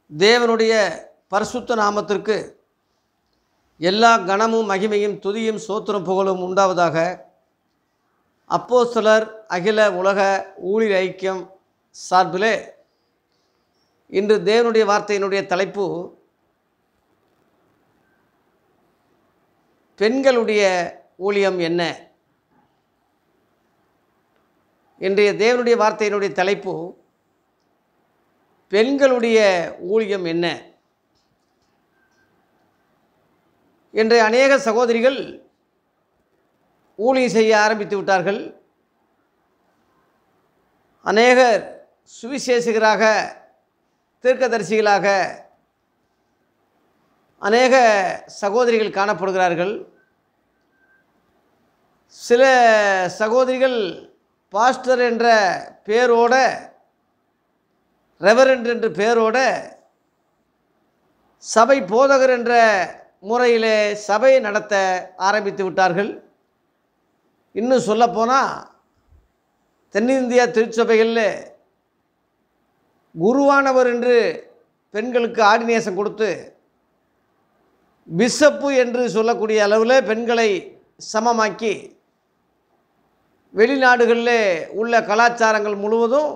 தேவனுடைய பரிசுத்த நாமத்திற்கு எல்லா கணமும் மகிமையும் துதியும் சோத்திரம் புகழும் உண்டாவதாக அப்போஸ்தலர் அகில உலக ஊழியர் ஐக்கியம் சார்பிலே இன்று தேவனுடைய வார்த்தையினுடைய தலைப்பு பெண்களுடைய ஊழியம் என்ன இன்றைய தேவனுடைய வார்த்தையினுடைய தலைப்பு பெண்களுடைய ஊழியம் என்ன இன்றைய அநேக சகோதரிகள் ஊழியம் செய்ய ஆரம்பித்து விட்டார்கள் அநேகர் சுவிசேஷகராக தீர்க்கதரிசிகளாக அநேக சகோதரிகள் காணப்படுகிறார்கள் சில சகோதரிகள் பாஸ்டர் என்ற பேரோட ரெவரண்ட் என்ற பேரோட சபை போதகர் என்ற முறையிலே சபையை நடத்த ஆரம்பித்து விட்டார்கள் இன்னும் சொல்லப்போனால் தென்னிந்தியா திருச்சபைகளில் குருவானவர் என்று பெண்களுக்கு ஆர்டினேஷன் கொடுத்து பிஷப்பு என்று சொல்லக்கூடிய அளவில் பெண்களை சமமாக்கி வெளிநாடுகளில் உள்ள கலாச்சாரங்கள் முழுவதும்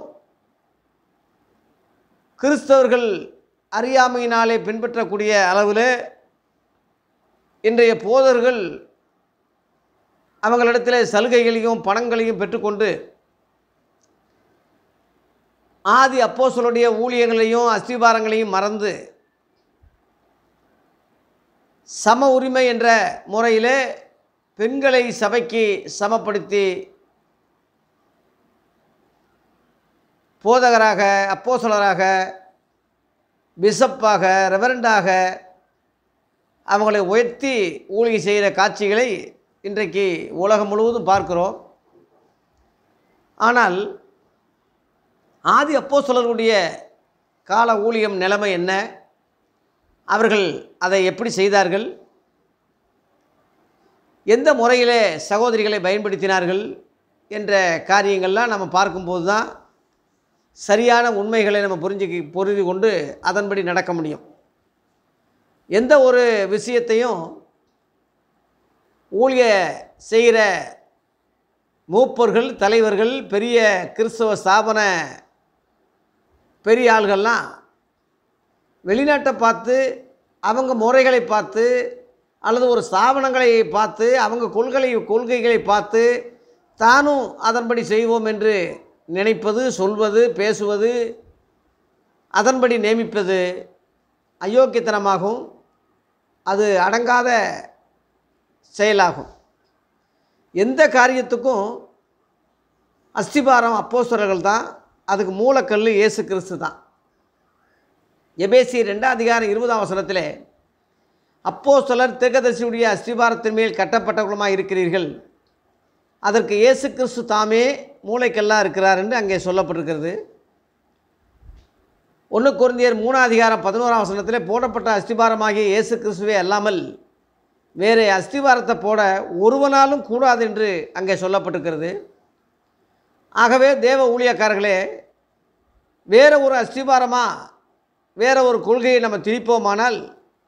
கிறிஸ்தவர்கள் அறியாமையினாலே பின்பற்றக்கூடிய அளவில் இன்றைய போதர்கள் அவங்களிடத்தில் சலுகைகளையும் பணங்களையும் பெற்றுக்கொண்டு ஆதி அப்போசலுடைய ஊழியங்களையும் அஸ்திபாரங்களையும் மறந்து சம உரிமை என்ற முறையில் பெண்களை சபைக்கு சமப்படுத்தி போதகராக அப்போசலராக பிஷப்பாக ரெவரண்டாக அவங்களை உயர்த்தி ஊழிகை செய்கிற காட்சிகளை இன்றைக்கு உலகம் முழுவதும் பார்க்கிறோம் ஆனால் ஆதி அப்போஸ்தலர்களுடைய கால ஊழியம் நிலைமை என்ன அவர்கள் அதை எப்படி செய்தார்கள் எந்த முறையிலே சகோதரிகளை பயன்படுத்தினார்கள் என்ற காரியங்கள்லாம் நம்ம பார்க்கும்போது தான் சரியான உண்மைகளை நம்ம புரிஞ்சு புரிந்து கொண்டு அதன்படி நடக்க முடியும் எந்த ஒரு விஷயத்தையும் ஊழிய செய்கிற மூப்பர்கள் தலைவர்கள் பெரிய கிறிஸ்தவ ஸ்தாபன பெரிய ஆள்கள்லாம் வெளிநாட்டை பார்த்து அவங்க முறைகளை பார்த்து அல்லது ஒரு ஸ்தாபனங்களை பார்த்து அவங்க கொள்கை கொள்கைகளை பார்த்து தானும் அதன்படி செய்வோம் என்று நினைப்பது சொல்வது பேசுவது அதன்படி நியமிப்பது அயோக்கியத்தனமாகும் அது அடங்காத செயலாகும் எந்த காரியத்துக்கும் அஸ்திபாரம் அப்போஸ்தலர்கள் தான் அதுக்கு மூலக்கல் இயேசு கிறிஸ்து தான் எபேசி ரெண்டாம் அதிகாரம் இருபதாம் வசனத்தில் அப்போஸ்தலர் தீர்க்கதரிசியுடைய அஸ்திபாரத்தின் மேல் கட்டப்பட்டவர்களுமாக இருக்கிறீர்கள் அதற்கு இயேசு கிறிஸ்து தாமே மூளைக்கல்லாக இருக்கிறார் என்று அங்கே சொல்லப்பட்டிருக்கிறது ஒன்று குருந்தியர் மூணாம் அதிகாரம் பதினோராம் வசனத்தில் போடப்பட்ட அஸ்திபாரமாகிய இயேசு கிறிஸ்துவே அல்லாமல் வேறு அஸ்திவாரத்தை போட ஒருவனாலும் கூடாது என்று அங்கே சொல்லப்பட்டிருக்கிறது ஆகவே தேவ ஊழியக்காரர்களே வேறு ஒரு அஸ்திபாரமாக வேறு ஒரு கொள்கையை நம்ம திரிப்போமானால்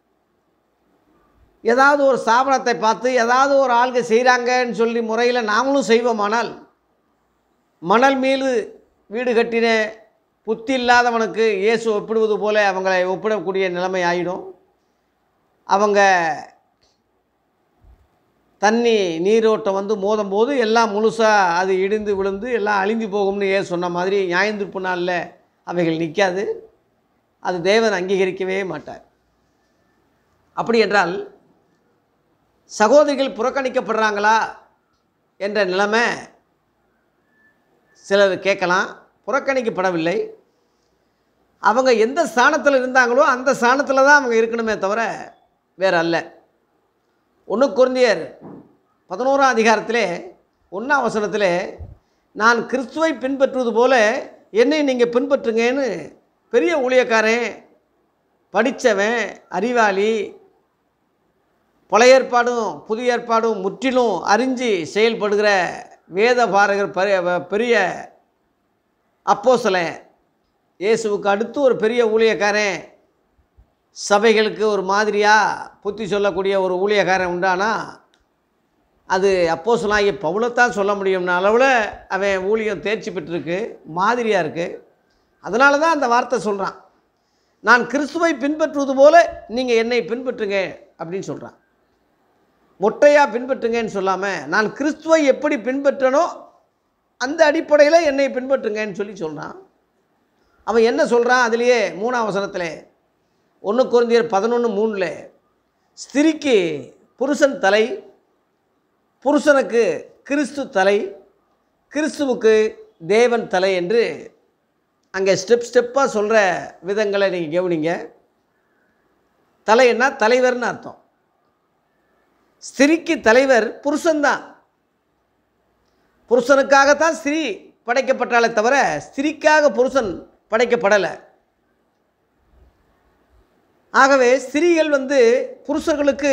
ஏதாவது ஒரு ஸ்தாபனத்தை பார்த்து ஏதாவது ஒரு ஆள்க செய்கிறாங்கன்னு சொல்லி முறையில் நாமளும் செய்வோமானால் மணல் மீது வீடு கட்டின புத்தி இல்லாதவனுக்கு இயேசு ஒப்பிடுவது போல அவங்களை ஒப்பிடக்கூடிய நிலைமை ஆகிடும் அவங்க தண்ணி நீரோட்டம் வந்து மோதும் போது எல்லாம் முழுசாக அது இடிந்து விழுந்து எல்லாம் அழிந்து போகும்னு ஏன் சொன்ன மாதிரி நியாயந்திருப்பு நாளில் அவைகள் நிற்காது அது தேவன் அங்கீகரிக்கவே மாட்டார் அப்படி என்றால் சகோதரிகள் புறக்கணிக்கப்படுறாங்களா என்ற நிலைமை சிலர் கேட்கலாம் புறக்கணிக்கப்படவில்லை அவங்க எந்த ஸ்தானத்தில் இருந்தாங்களோ அந்த ஸ்தானத்தில் தான் அவங்க இருக்கணுமே தவிர வேறு அல்ல ஒன்று குருந்தியர் பதினோராம் அதிகாரத்திலே ஒன்றாம் வசனத்தில் நான் கிறிஸ்துவை பின்பற்றுவது போல என்னை நீங்கள் பின்பற்றுங்கன்னு பெரிய ஊழியக்காரன் படித்தவன் அறிவாளி பழைய ஏற்பாடும் புதிய ஏற்பாடும் முற்றிலும் அறிஞ்சு செயல்படுகிற வேத பாரகர் பெரிய பெரிய அப்போஸ்தலன் இயேசுவுக்கு அடுத்து ஒரு பெரிய ஊழியக்காரன் சபைகளுக்கு ஒரு மாதிரியாக புத்தி சொல்லக்கூடிய ஒரு ஊழியக்காரன் உண்டானா அது அப்போ சொல்லாங்க பவுலத்தான் சொல்ல முடியும்ன அளவில் அவன் ஊழியம் தேர்ச்சி பெற்றிருக்கு மாதிரியாக இருக்குது அதனால தான் அந்த வார்த்தை சொல்கிறான் நான் கிறிஸ்துவை பின்பற்றுவது போல நீங்கள் என்னை பின்பற்றுங்க அப்படின்னு சொல்கிறான் மொட்டையாக பின்பற்றுங்கன்னு சொல்லாமல் நான் கிறிஸ்துவை எப்படி பின்பற்றனோ அந்த அடிப்படையில் என்னை பின்பற்றுங்கன்னு சொல்லி சொல்கிறான் அவன் என்ன சொல்கிறான் அதுலேயே மூணாம் வசனத்தில் ஒன்று குறைந்தியர் பதினொன்று மூணில் ஸ்திரிக்கு புருஷன் தலை புருஷனுக்கு கிறிஸ்து தலை கிறிஸ்துவுக்கு தேவன் தலை என்று அங்கே ஸ்டெப் ஸ்டெப்பாக சொல்கிற விதங்களை நீங்கள் கவனிங்க தலைன்னா தலைவர்னு அர்த்தம் ஸ்திரிக்கு தலைவர் புருஷன்தான் புருஷனுக்காகத்தான் ஸ்திரீ படைக்கப்பட்டாலே தவிர ஸ்திரீக்காக புருஷன் படைக்கப்படலை ஆகவே ஸ்திரீகள் வந்து புருஷர்களுக்கு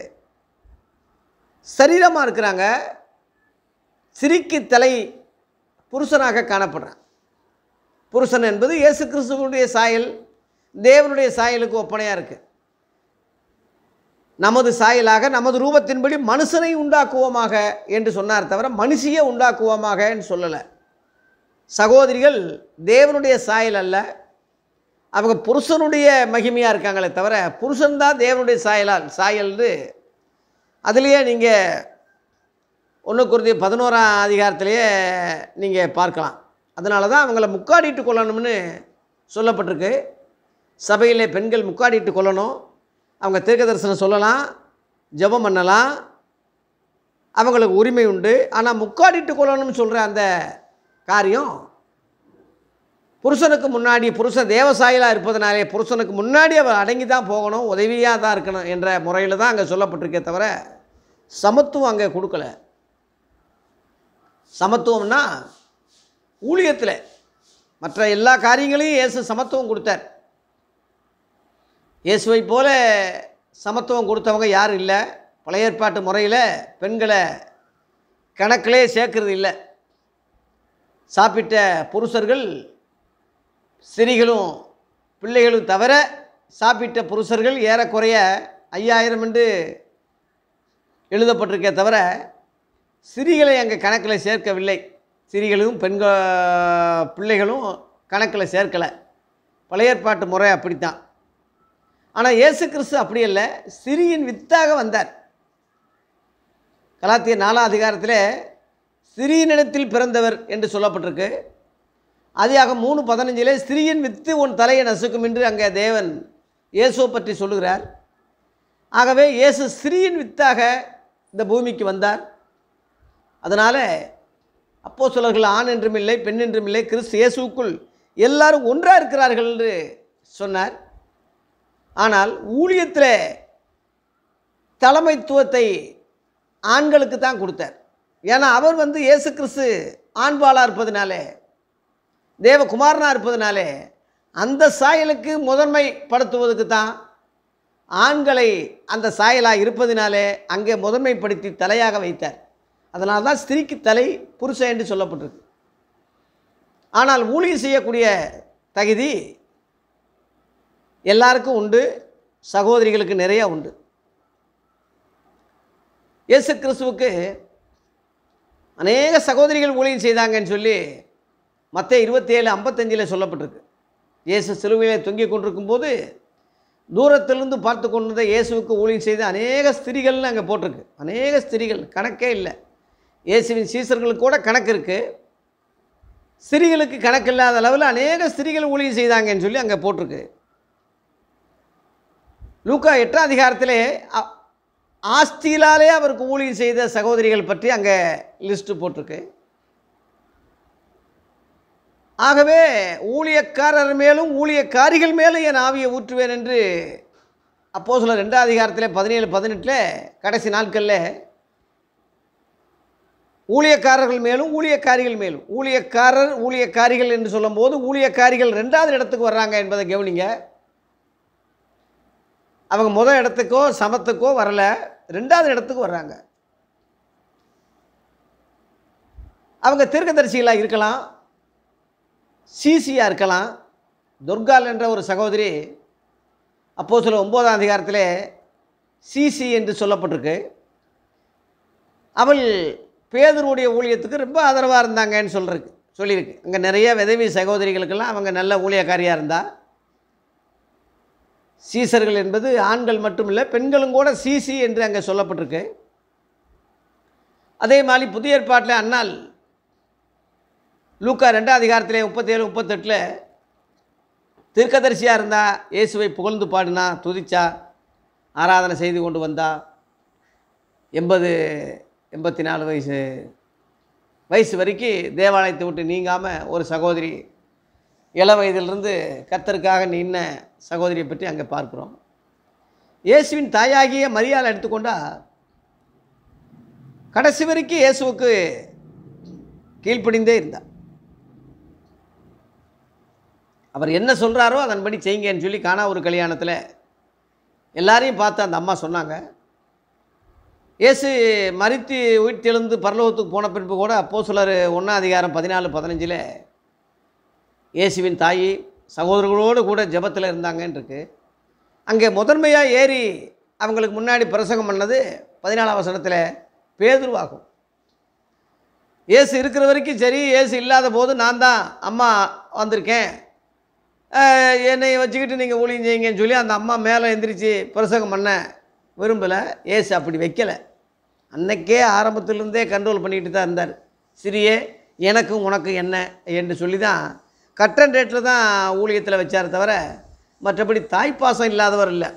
சரீரமாக இருக்கிறாங்க ஸ்திரீக்கு தலை புருஷனாக காணப்படுறான் புருஷன் என்பது இயேசு கிறிஸ்துவனுடைய சாயல் தேவனுடைய சாயலுக்கு ஒப்பனையாக இருக்குது நமது சாயலாக நமது ரூபத்தின்படி மனுஷனை உண்டாக்குவோமாக என்று சொன்னார் தவிர மனுஷியை உண்டாக்குவோமாக என்று சொல்லலை சகோதரிகள் தேவனுடைய சாயல் அல்ல அவங்க புருஷனுடைய மகிமையாக இருக்காங்களே தவிர புருஷன்தான் தேவனுடைய சாயலால் சாயல்னு அதுலேயே நீங்கள் ஒன்று குருதி பதினோராம் அதிகாரத்திலேயே நீங்கள் பார்க்கலாம் அதனால தான் அவங்கள முக்காடிட்டு கொள்ளணும்னு சொல்லப்பட்டிருக்கு சபையிலே பெண்கள் முக்காடிட்டு கொள்ளணும் அவங்க தீர்க்க தரிசனம் சொல்லலாம் ஜெபம் பண்ணலாம் அவங்களுக்கு உரிமை உண்டு ஆனால் முக்காடிட்டு கொள்ளணும்னு சொல்கிற அந்த காரியம் புருஷனுக்கு முன்னாடி புருஷன் தேவசாயிலாக இருப்பதனாலே புருஷனுக்கு முன்னாடி அவர் அடங்கி தான் போகணும் உதவியாக தான் இருக்கணும் என்ற முறையில் தான் அங்கே சொல்லப்பட்டிருக்கே தவிர சமத்துவம் அங்கே கொடுக்கல சமத்துவம்னா ஊழியத்தில் மற்ற எல்லா காரியங்களையும் இயேசு சமத்துவம் கொடுத்தார் இயேசுவை போல சமத்துவம் கொடுத்தவங்க யாரும் இல்லை பழைய ஏற்பாட்டு முறையில் பெண்களை கணக்கிலே சேர்க்கறது இல்லை சாப்பிட்ட புருஷர்கள் ஸ்திரீகளும் பிள்ளைகளும் தவிர சாப்பிட்ட புருஷர்கள் ஏறக்குறைய ஐயாயிரம் என்று எழுதப்பட்டிருக்கே தவிர ஸ்திரீகளை அங்கே கணக்கில் சேர்க்கவில்லை ஸ்திரீகளும் பெண்க பிள்ளைகளும் கணக்கில் சேர்க்கலை பழைய ஏற்பாட்டு முறை அப்படித்தான் ஆனால் இயேசு கிறிஸ்து அப்படி இல்லை சிறியின் வித்தாக வந்தார் கலாத்திய நாலாம் அதிகாரத்தில் சிறியனிடத்தில் பிறந்தவர் என்று சொல்லப்பட்டிருக்கு அதியாக மூணு பதினஞ்சிலே ஸ்திரீயின் வித்து உன் தலையை நசுக்கும் என்று அங்கே தேவன் இயேசுவை பற்றி சொல்லுகிறார் ஆகவே இயேசு ஸ்திரீயின் வித்தாக இந்த பூமிக்கு வந்தார் அதனால் அப்போ சிலர்கள் ஆண் என்றும் இல்லை பெண் என்றும் இல்லை கிறிஸ்து இயேசுக்குள் எல்லாரும் ஒன்றாக இருக்கிறார்கள் என்று சொன்னார் ஆனால் ஊழியத்தில் தலைமைத்துவத்தை ஆண்களுக்கு தான் கொடுத்தார் ஏன்னா அவர் வந்து இயேசு கிறிஸ்து ஆண்பாலாக இருப்பதனாலே தேவகுமாரனாக இருப்பதனாலே அந்த சாயலுக்கு முதன்மைப்படுத்துவதற்கு தான் ஆண்களை அந்த சாயலாக இருப்பதினாலே அங்கே முதன்மைப்படுத்தி தலையாக வைத்தார் அதனால தான் ஸ்திரீக்கு தலை புருஷன் என்று சொல்லப்பட்டிருக்கு ஆனால் ஊழியம் செய்யக்கூடிய தகுதி எல்லாருக்கும் உண்டு சகோதரிகளுக்கு நிறைய உண்டு இயேசு கிறிஸ்துவுக்கு அநேக சகோதரிகள் ஊழியம் செய்தாங்கன்னு சொல்லி மற்ற இருபத்தி ஏழு ஐம்பத்தஞ்சில் சொல்லப்பட்டிருக்கு இயேசு சிலுவையில் தொங்கிக் கொண்டிருக்கும் போது தூரத்திலிருந்து பார்த்து கொண்டிருந்த இயேசுவுக்கு ஊழியம் செய்த அநேக ஸ்திரிகள்னு அங்கே போட்டிருக்கு அநேக ஸ்திரிகள் கணக்கே இல்லை இயேசுவின் சீசர்களுக்கு கூட கணக்கு இருக்குது ஸ்திரிகளுக்கு கணக்கு இல்லாத அளவில் அநேக ஸ்திரிகள் ஊழியம் செய்தாங்கன்னு சொல்லி அங்கே போட்டிருக்கு லூக்கா எட்டாம் அதிகாரத்திலே அ- ஆஸ்தியிலாலே அவருக்கு ஊழியம் செய்த சகோதரிகள் பற்றி அங்கே லிஸ்ட்டு போட்டிருக்கு ஆகவே ஊழியக்காரர் மேலும் ஊழியக்காரிகள் மேலும் என் ஆவியை ஊற்றுவேன் என்று அப்போ சில ரெண்டாம் அதிகாரத்தில் பதினேழு பதினெட்டில் கடைசி நாட்களில் ஊழியக்காரர்கள் மேலும் ஊழியக்காரிகள் மேலும் ஊழியக்காரர் ஊழியக்காரிகள் என்று சொல்லும்போது ஊழியக்காரிகள் ரெண்டாவது இடத்துக்கு வர்றாங்க என்பதை கவனிங்க அவங்க முதல் இடத்துக்கோ சமத்துக்கோ வரல ரெண்டாவது இடத்துக்கு வர்றாங்க அவங்க தீர்க்கதரிசிகளாக இருக்கலாம் சிசியாக இருக்கலாம் துர்கால் என்ற ஒரு சகோதரி அப்போ சில ஒம்போதாம் அதிகாரத்திலே சிசி என்று சொல்லப்பட்டிருக்கு அவள் பேதருடைய ஊழியத்துக்கு ரொம்ப ஆதரவாக இருந்தாங்கன்னு சொல்கிறதுக்கு சொல்லியிருக்கு அங்கே நிறைய விதவி சகோதரிகளுக்கெல்லாம் அவங்க நல்ல ஊழியக்காரியாக இருந்தா சீசர்கள் என்பது ஆண்கள் மட்டுமில்லை பெண்களும் கூட சிசி என்று அங்கே சொல்லப்பட்டிருக்கு அதே மாதிரி புதிய ஏற்பாட்டில் அண்ணால் லூக்கா ரெண்டாம் அதிகாரத்திலே முப்பத்தேழு முப்பத்தெட்டில் தீர்க்கதரிசியாக இருந்தா இயேசுவை புகழ்ந்து பாடினா துதிச்சா ஆராதனை செய்து கொண்டு வந்தா எண்பது எண்பத்தி நாலு வயசு வயசு வரைக்கும் தேவாலயத்தை விட்டு நீங்காமல் ஒரு சகோதரி இள வயதிலிருந்து கர்த்தருக்காக நின்ன சகோதரியை பற்றி அங்கே பார்க்குறோம் இயேசுவின் தாயாகிய மரியாதை எடுத்துக்கொண்டா கடைசி வரைக்கும் இயேசுவுக்கு கீழ்ப்படிந்தே இருந்தார் அவர் என்ன சொல்கிறாரோ அதன்படி செய்யுங்கன்னு சொல்லி காணா ஒரு கல்யாணத்தில் எல்லாரையும் பார்த்து அந்த அம்மா சொன்னாங்க இயேசு மறித்து உயிர்த்தெழுந்து பரலோகத்துக்கு போன பின்பு கூட அப்போ சிலர் ஒன்றாம் அதிகாரம் பதினாலு பதினஞ்சில் இயேசுவின் தாய் சகோதரர்களோடு கூட ஜெபத்தில் இருந்தாங்கன்னு இருக்கு அங்கே முதன்மையாக ஏறி அவங்களுக்கு முன்னாடி பிரசங்கம் பண்ணது பதினாலாம் வசனத்தில் பேதுருவாகும் இயேசு இருக்கிற வரைக்கும் சரி இயேசு இல்லாத போது நான் தான் அம்மா வந்திருக்கேன் அஹ், என்னை வச்சுக்கிட்டு நீங்கள் ஊழியம் செய்யுங்கன்னு சொல்லி அந்த அம்மா மேலே எந்திரிச்சு பிரசங்கம் பண்ண விரும்பலை இயேசு அப்படி வைக்கலை அன்னைக்கே ஆரம்பத்திலிருந்தே கண்ட்ரோல் பண்ணிக்கிட்டு தான் இருந்தார் சிறியே எனக்கும் உனக்கும் என்ன என்று சொல்லி தான் கட்டன் ரேட்டில் தான் ஊழியத்தில் வச்சார் தவிர மற்றபடி தாய்ப்பாசம் இல்லாதவர் இல்லை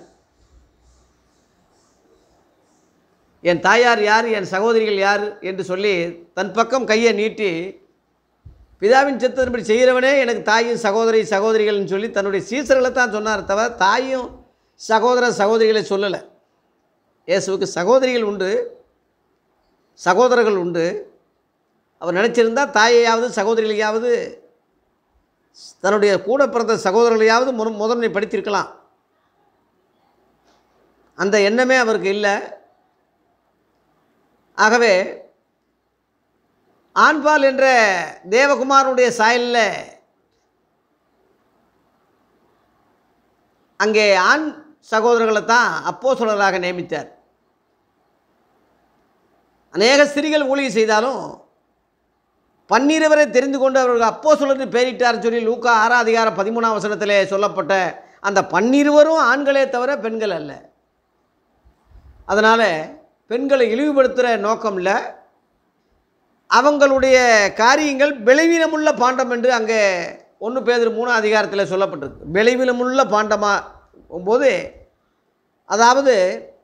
என் தாயார் யார் என் சகோதரிகள் யார் என்று சொல்லி தன் பக்கம் கையை நீட்டி பிதாவின் சித்தத்தின்படி செய்கிறவனே எனக்கு தாயும் சகோதரி சகோதரிகள்னு சொல்லி தன்னுடைய சீசர்களை தான் சொன்னார் தவிர தாயும் சகோதர சகோதரிகளை சொல்லலை இயேசுவுக்கு சகோதரிகள் உண்டு சகோதரர்கள் உண்டு அவர் நினச்சிருந்தா தாயையாவது சகோதரிகளையாவது தன்னுடைய கூட பிறந்த சகோதரர்களையாவது முத முதன்மை படித்திருக்கலாம் அந்த எண்ணமே அவருக்கு இல்லை ஆகவே ஆண்பால் என்ற தேவகுமாரனுடைய சாயலில் அங்கே ஆண் சகோதரர்களை தான் அப்போ நியமித்தார் அநேக ஸ்திரிகள் ஊழியம் செய்தாலும் பன்னிரவரை தெரிந்து கொண்டு அவர்கள் அப்போ சொல்லு பேரிட்டார் சொல்லி லூக்கா ஆறாம் அதிகாரம் பதிமூணாம் வசனத்திலே சொல்லப்பட்ட அந்த பன்னிருவரும் ஆண்களே தவிர பெண்கள் அல்ல அதனால் பெண்களை இழிவுபடுத்துகிற நோக்கம் இல்லை அவங்களுடைய காரியங்கள் விளைவீனமுள்ள பாண்டம் என்று அங்கே ஒன்று பேதர் மூணாம் அதிகாரத்தில் சொல்லப்பட்டிருக்கு விளைவீனமுள்ள பாண்டமாக போது அதாவது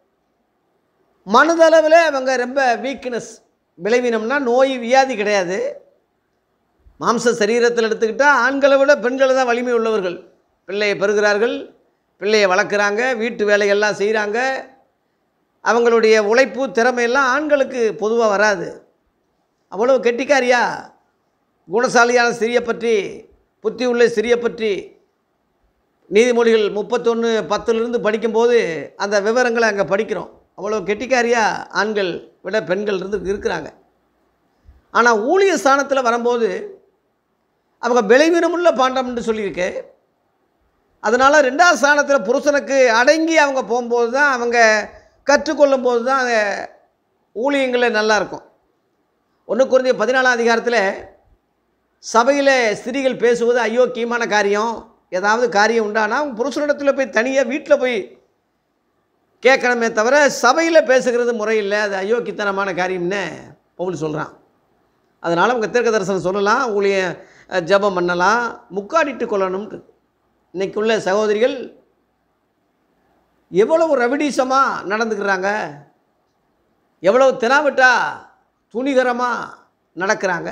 மனதளவில் அவங்க ரொம்ப வீக்னஸ் விளைவீனம்னா நோய் வியாதி கிடையாது மாம்ச சரீரத்தில் எடுத்துக்கிட்டால் ஆண்களை விட பெண்களை தான் வலிமை உள்ளவர்கள் பிள்ளையை பெறுகிறார்கள் பிள்ளையை வளர்க்குறாங்க வீட்டு வேலைகள்லாம் செய்கிறாங்க அவங்களுடைய உழைப்பு திறமையெல்லாம் ஆண்களுக்கு பொதுவாக வராது அவ்வளவு கெட்டிக்காரியா குணசாலியான ஸ்திரியை பற்றி புத்தி உள்ள ஸ்திரியை பற்றி நீதிமொழிகள் முப்பத்தொன்று பத்துலேருந்து படிக்கும்போது அந்த விவரங்களை அங்கே படிக்கிறோம் அவ்வளோ கெட்டிக்காரியா ஆண்கள் விட பெண்கள் இருந்து இருக்கிறாங்க ஆனால் ஊழிய ஸ்தானத்தில் வரும்போது அவங்க விளைவினமுள்ள பாண்டம்னு சொல்லியிருக்கு அதனால் ரெண்டாவது ஸ்தானத்தில் புருஷனுக்கு அடங்கி அவங்க போகும்போது தான் அவங்க கற்றுக்கொள்ளும் போது தான் அந்த ஊழியங்களில் நல்லா இருக்கும் ஒன்று குறைஞ்ச பதினாலாம் அதிகாரத்தில் சபையில் ஸ்திரீகள் பேசுவது அயோக்கியமான காரியம் ஏதாவது காரியம் உண்டானா அவங்க புருஷனிடத்தில் போய் தனியாக வீட்டில் போய் கேட்கணுமே தவிர சபையில் பேசுகிறது முறையில்லை அது அயோக்கியத்தனமான காரியம்னு பவுல் சொல்கிறான் அதனால் அவங்க தீர்க்க தரிசனம் சொல்லலாம் ஊழிய அஹ், ஜெபம் பண்ணலாம் முக்காடிட்டு கொள்ளணும்னு இன்னைக்கு உள்ள சகோதரிகள் எவ்வளவு ரவிடீசமாக நடந்துக்கிறாங்க எவ்வளவு தினாவிட்டா துணிகரமாக நடக்கிறாங்க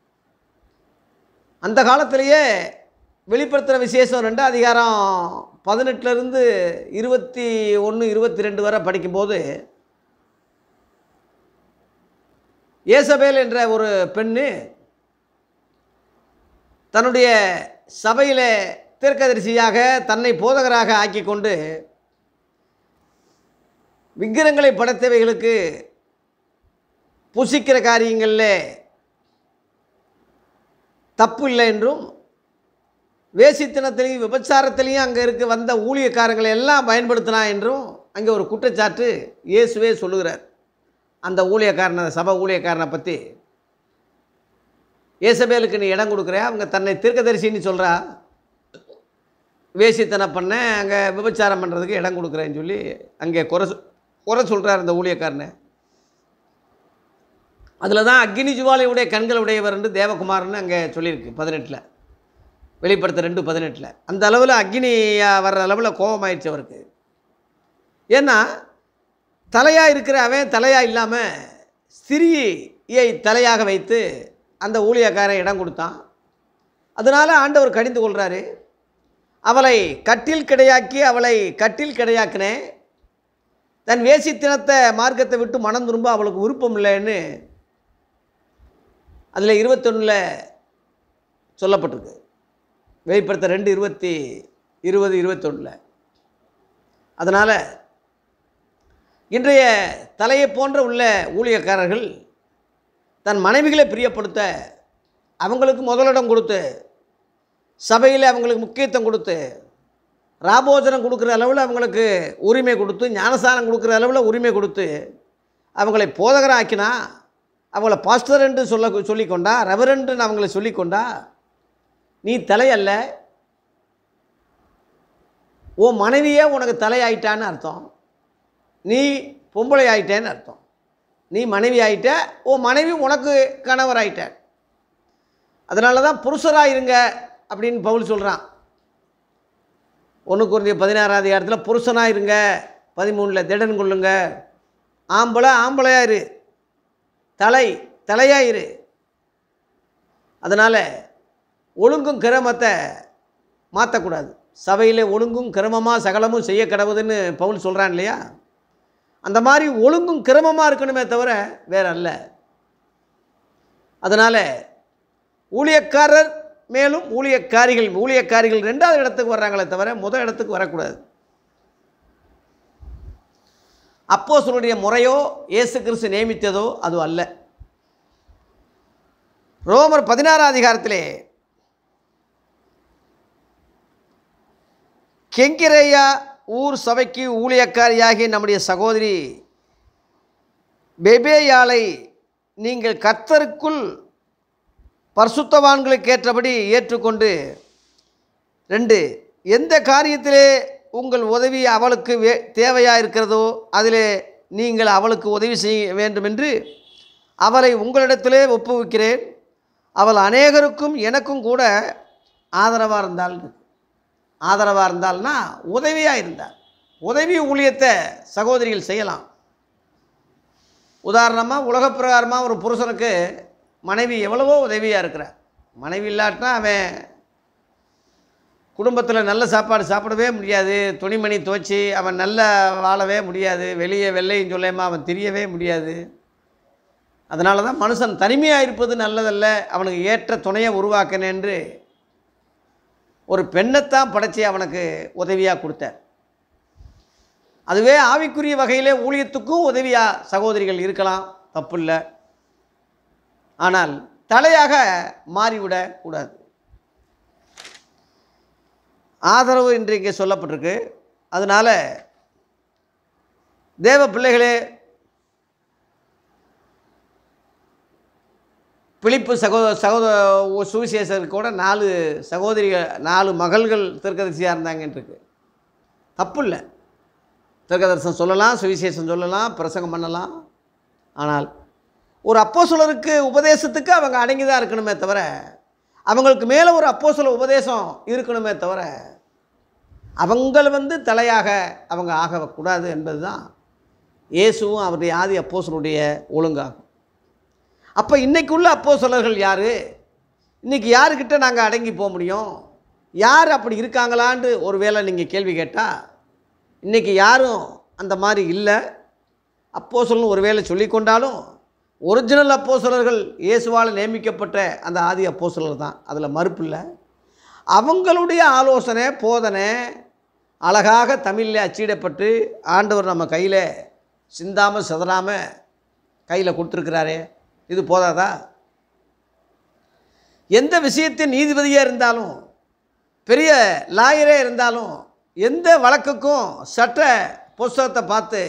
அந்த காலத்திலேயே வெளிப்படுத்துகிற விசேஷம் ரெண்டாம் அதிகாரம் பதினெட்டுலேருந்து இருபத்தி ஒன்று இருபத்தி ரெண்டு வரை படிக்கும்போது ஏசபேல் என்ற ஒரு பெண்ணு தன்னுடைய சபையில் தீர்க்கதரிசியாக தன்னை போதகராக ஆக்கி கொண்டு விக்கிரங்களை படைத்தவைகளுக்கு புசிக்கிற காரியங்களில் தப்பு இல்லை என்றும் வேசித்தனத்திலையும் விபச்சாரத்திலையும் அங்கே இருக்க வந்த ஊழியக்காரங்களை எல்லாம் பயன்படுத்தினா என்றும் அங்கே ஒரு குற்றச்சாட்டு இயேசுவே சொல்லுகிறார் அந்த ஊழியக்காரனை சபை ஊழியக்காரனை பற்றி ஏசபேலுக்கு நீ இடம் கொடுக்குற அவங்க தன்னை தீர்க்கதரிசின்னு சொல்கிறா வேசித்தனம் பண்ண அங்கே விபச்சாரம் பண்ணுறதுக்கு இடம் கொடுக்குறேன்னு சொல்லி அங்கே குறை சொ- குறை சொல்கிறார் அந்த ஊழியக்காரனை அதில் தான் அக்னி ஜுவாலையுடைய கண்கள் உடையவர் என்று தேவகுமாரன்னு அங்கே சொல்லியிருக்கு பதினெட்டில் வெளிப்படுத்த ரெண்டு பதினெட்டில் அந்த அளவில் அக்னி வர்ற அளவில் கோபமாயிடுச்சு அவருக்கு ஏன்னா தலையாக இருக்கிற அவன் தலையாக இல்லாமல் ஸ்திரியை தலையாக வைத்து அந்த ஊழியக்காரன் இடம் கொடுத்தான் அதனால் ஆண்டவர் கடிந்து கொள்கிறாரு அவளை கட்டில் கிடையாக்கி அவளை கட்டில் கிடையாக்கினேன் தன் வேசித்தனத்தை மார்க்கத்தை விட்டு மனம் திரும்ப அவளுக்கு விருப்பம் இல்லைன்னு அதில் இருபத்தொன்னில் சொல்லப்பட்டிருக்கு வெளிப்படுத்த ரெண்டு இருபத்தி இருபது இருபத்தொன்னில் அதனால் இன்றைய தலையை போன்ற உள்ள ஊழியக்காரர்கள் தன் மனைவிகளை பிரியப்படுத்த அவங்களுக்கு முதலிடம் கொடுத்து சபையில் அவங்களுக்கு முக்கியத்துவம் கொடுத்து ராபோஜனம் கொடுக்குற அளவில் அவங்களுக்கு உரிமை கொடுத்து ஞானசானம் கொடுக்குற அளவில் உரிமை கொடுத்து அவங்களை போதகராக்கினா அவங்கள பாஸ்டர் என்று சொல்ல சொல்லிக்கொண்டா ரெவரண்ட்னு அவங்கள சொல்லிக்கொண்டா நீ தலை அல்ல உன் மனைவியே உனக்கு தலையாயிட்டான்னு அர்த்தம் நீ பொம்பளை ஆயிட்டேன்னு அர்த்தம் நீ மனைவி ஆயிட்ட உன் மனைவி உனக்கு கணவர் ஆயிட்ட அதனால தான் புருஷராக இருங்க அப்படின்னு பவுல் சொல்கிறான் ஒன்று குறைஞ்ச பதினாறாம் அதிகாரத்தில் புருஷனாக இருங்க பதிமூணில் திடன் கொள்ளுங்க ஆம்பளை ஆம்பளையாக இரு தலை தலையாக இரு அதனால் ஒழுங்கும் கிரமத்தை மாற்றக்கூடாது சபையில் ஒழுங்கும் கிரமமாக சகலமும் செய்ய கடவுதுன்னு பவுல் சொல்கிறான் இல்லையா அந்த மாதிரி ஒழுங்கும் கிரமமாக இருக்கணுமே தவிர வேற அல்ல அதனால் ஊழியக்காரர் மேலும் ஊழியக்காரிகள் ஊழியக்காரிகள் ரெண்டாவது இடத்துக்கு வர்றாங்களே தவிர முதல் இடத்துக்கு வரக்கூடாது அப்போஸ்தலருடைய முறையோ இயேசு கிறிஸ்து நியமித்ததோ அது அல்ல ரோமர் பதினாறாம் அதிகாரத்திலே கெங்கிரேயா ஊர் சபைக்கு ஊழியக்காரியாகிய நம்முடைய சகோதரி பெபேயாளை நீங்கள் கர்த்தருக்குள் பரிசுத்தவான்களுக்கு ஏற்றபடி ஏற்றுக்கொண்டு ரெண்டு எந்த காரியத்திலே உங்கள் உதவி அவளுக்கு வே தேவையாக இருக்கிறதோ அதிலே நீங்கள் அவளுக்கு உதவி செய்ய வேண்டுமென்று அவளை உங்களிடத்திலே ஒப்புவிக்கிறேன் அவள் அநேகருக்கும் எனக்கும் கூட ஆதரவாக இருந்தாள் ஆதரவாக இருந்தால்னா உதவியாக இருந்தார் உதவி ஊழியத்தை சகோதரிகள் செய்யலாம் உதாரணமாக உலகப் பிரகாரமாக ஒரு புருஷனுக்கு மனைவி எவ்வளவோ உதவியாக இருக்கிறார் மனைவி இல்லாட்டினா அவன் குடும்பத்தில் நல்ல சாப்பாடு சாப்பிடவே முடியாது துணிமணி துவச்சி அவன் நல்ல வாழவே முடியாது வெளியே வெள்ளையும் சொல்லாமல் அவன் திரியவே முடியாது அதனால தான் மனுஷன் தனிமையாக இருப்பது நல்லதல்ல அவனுக்கு ஏற்ற துணையை உருவாக்கினேன் என்று ஒரு பெண்ணைத்தான் படைச்சி அவனுக்கு உதவியாக கொடுத்தார் அதுவே ஆவிக்குரிய வகையிலே ஊழியத்துக்கும் உதவியாக சகோதரிகள் இருக்கலாம் தப்பு இல்லை ஆனால் தலையாக மாறிவிடக் கூடாது ஆதரவு என்று இங்கே சொல்லப்பட்டிருக்கு அதனால் தேவ பிள்ளைகளே பிலிப்பு சகோ சகோத சுவிசேஷருக்கு கூட நாலு சகோதரிகள் நாலு மகள்கள் தீர்க்கதரிசியாக இருந்தாங்கன்றிருக்கு தப்பு இல்லை தீர்க்கதரிசனம் சொல்லலாம் சுவிசேஷம் சொல்லலாம் பிரசங்கம் பண்ணலாம் ஆனால் ஒரு அப்போஸ்தலருக்கு உபதேசத்துக்கு அவங்க அடங்கி தான் இருக்கணுமே தவிர அவங்களுக்கு மேலே ஒரு அப்போஸ்தல உபதேசம் இருக்கணுமே தவிர அவங்கள் வந்து தலையாக அவங்க ஆகக்கூடாது என்பது தான் இயேசுவும் அவருடைய ஆதி அப்போஸ்தலருடைய ஒழுங்காகும் அப்போ இன்றைக்கு உள்ள அப்போஸ்தலர்கள் யார் இன்றைக்கி யாருக்கிட்ட நாங்கள் அடங்கி போக முடியும் யார் அப்படி இருக்காங்களான்னு ஒரு வேளை நீங்கள் கேள்வி கேட்டால் இன்றைக்கி யாரும் அந்த மாதிரி இல்லை அப்போஸ்தலன் ஒரு வேளை சொல்லிக்கொண்டாலும் ஒரிஜினல் அப்போஸ்தலர்கள் இயேசுவால் நியமிக்கப்பட்ட அந்த ஆதி அப்போஸ்தலர் தான் அதில் மறுப்பு இல்லை அவங்களுடைய ஆலோசனை போதனை அழகாக தமிழில் அச்சிடப்பட்டு ஆண்டவர் நம்ம கையில் சிந்தாமல் சிதறாமல் கையில் கொடுத்துருக்கிறாரே இது போதாதா எந்த விஷயத்தின் நீதிபதியாக இருந்தாலும் பெரிய லாயரே இருந்தாலும் எந்த வழக்குக்கும் சட்ட புஸ்தகத்தை பார்த்து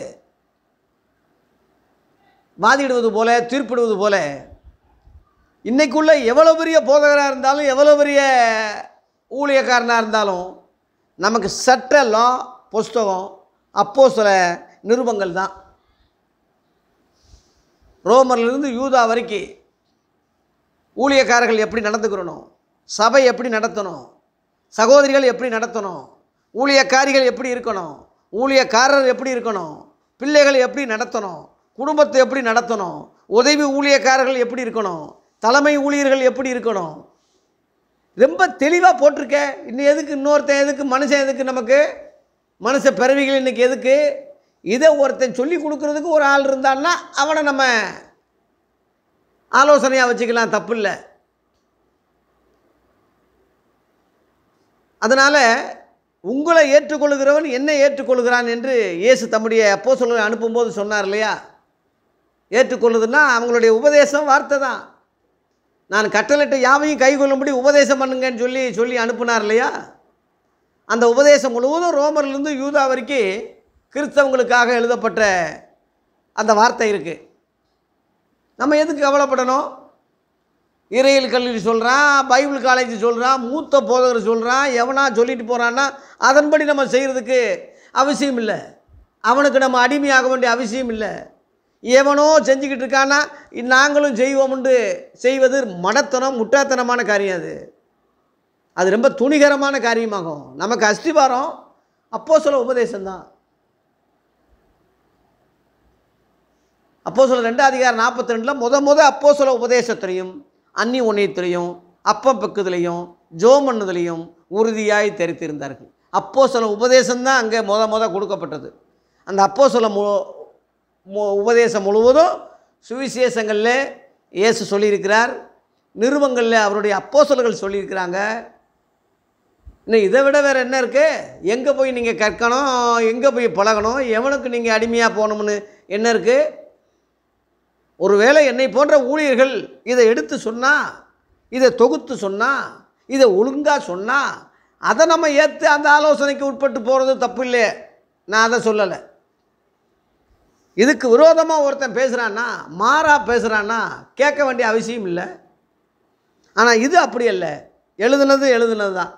வாதிடுவது போல தீர்ப்பிடுவது போல இன்னைக்குள்ள எவ்வளோ பெரிய போதகராக இருந்தாலும் எவ்வளோ பெரிய ஊழியக்காரனாக இருந்தாலும் நமக்கு சட்ட லா புஸ்தகம் அப்போ சில நிருபங்கள் தான் ரோமர்லேருந்து யூதா வரைக்கும் ஊழியக்காரர்கள் எப்படி நடந்துக்கிறணும் சபை எப்படி நடத்தணும் சகோதரிகள் எப்படி நடத்தணும் ஊழியக்காரிகள் எப்படி இருக்கணும் ஊழியக்காரர் எப்படி இருக்கணும் பிள்ளைகள் எப்படி நடத்தணும் குடும்பத்தை எப்படி நடத்தணும் உதவி ஊழியக்காரர்கள் எப்படி இருக்கணும் தலைமை ஊழியர்கள் எப்படி இருக்கணும் ரொம்ப தெளிவாக போட்டிருக்க இன்னும் எதுக்கு இன்னொருத்தன் எதுக்கு மனுஷன் எதுக்கு நமக்கு மனுஷ பிறவிகள் இன்னைக்கு எதுக்கு இதை ஒருத்தன் சொல்லி கொடுக்கறதுக்கு ஒரு ஆள் இருந்தான்னா அவனை நம்ம ஆலோசனையாக வச்சுக்கலாம் தப்பு இல்லை அதனால் உங்களை ஏற்றுக்கொள்கிறவன் என்னை ஏற்றுக்கொள்கிறான் என்று இயேசு தம்முடைய அப்போ சொல்ல அனுப்பும்போது சொன்னார் இல்லையா ஏற்றுக்கொள்ளுதுன்னா அவங்களுடைய உபதேசம் வார்த்தை தான் நான் கட்டளையிட்ட யாவையும் கைகொள்ளும்படி உபதேசம் பண்ணுங்கன்னு சொல்லி சொல்லி அனுப்புனார் இல்லையா அந்த உபதேசம் முழுவதும் ரோமர்லேருந்து யூதா வரைக்கும் கிறிஸ்தவங்களுக்காக எழுதப்பட்ட அந்த வார்த்தை இருக்குது நம்ம எதுக்கு கவலைப்படணும் இறையியல் கல்லூரி சொல்கிறான் பைபிள் காலேஜ் சொல்கிறான் மூத்த போதகர் சொல்கிறான் எவனா சொல்லிட்டு போகிறான்னா அதன்படி நம்ம செய்கிறதுக்கு அவசியம் இல்லை அவனுக்கு நம்ம அடிமையாக வேண்டிய அவசியம் இல்லை எவனோ செஞ்சுக்கிட்டு இருக்கான்னா நாங்களும் செய்வோம்னு செய்வது மடத்தனம் முட்டாத்தனமான காரியம் அது அது ரொம்ப துணிகரமான காரியமாகும் நமக்கு அஸ்திவாரம் அப்போ சொல்ல உபதேசம்தான் அப்போ சொல்ல ரெண்டாம் அதிகாரம் நாற்பத்தி ரெண்டில் முத முத அப்போ சொல்ல உபதேசத்திலையும் அன்னி உன்னியத்திலையும் அப்பம் பக்கத்துலையும் ஜோம் பண்ணுதலையும் உறுதியாய் தெரித்திருந்தார்கள் அப்போ சொல்ல உபதேசம்தான் அங்கே முத முத கொடுக்கப்பட்டது அந்த அப்போ சொல்ல மு மு- உபதேசம் முழுவதும் சுவிசேஷங்களில் இயேசு சொல்லியிருக்கிறார் நிருபங்களில் அவருடைய அப்போஸ்தலர்கள் சொல்லியிருக்கிறாங்க இன்னும் இதை விட வேறு என்ன இருக்குது எங்கே போய் நீங்கள் கற்கணும் எங்கே போய் பழகணும் எவனுக்கு நீங்கள் அடிமையாக போகணும்னு என்ன இருக்குது ஒருவேளை என்னை போன்ற ஊழியர்கள் இதை எடுத்து சொன்னால் இதை தொகுத்து சொன்னால் இதை ஒழுங்காக சொன்னால் அதை நம்ம ஏற்று அந்த ஆலோசனைக்கு உட்பட்டு போகிறது தப்பு இல்லை நான் அதை சொல்லலை இதுக்கு விரோதமாக ஒருத்தன் பேசுகிறான்னா மாறா பேசுகிறான்னா கேட்க வேண்டிய அவசியம் இல்லை ஆனால் இது அப்படி அல்ல எழுதுனது எழுதுனது தான்